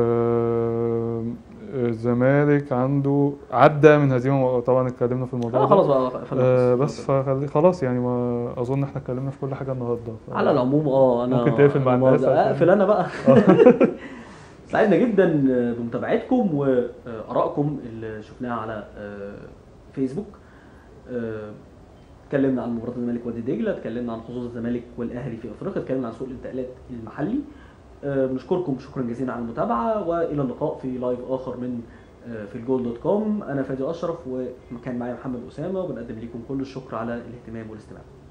آه، الزمالك عنده عدى من هزيمه طبعا اتكلمنا في الموضوع آه ده. خلاص بقى خلاص آه بس فخلي خلاص يعني ما اظن احنا اتكلمنا في كل حاجه النهارده ف- على العموم اه انا ممكن تقفل مع أنا الناس بقى- عشان- اقفل انا بقى سعدنا جدا بمتابعتكم وارائكم اللي شفناها على آه، فيسبوك آه، اتكلمنا عن مباراه الزمالك وادي دجله اتكلمنا عن حظوظ الزمالك والاهلي في افريقيا اتكلمنا عن سوق الانتقالات المحلي آه، بنشكركم شكرا جزيلا على المتابعه والى اللقاء في لايف اخر من آه، في الجول دوت كوم انا فادي اشرف وكان معايا محمد اسامه وبنقدم لكم كل الشكر على الاهتمام والاستماع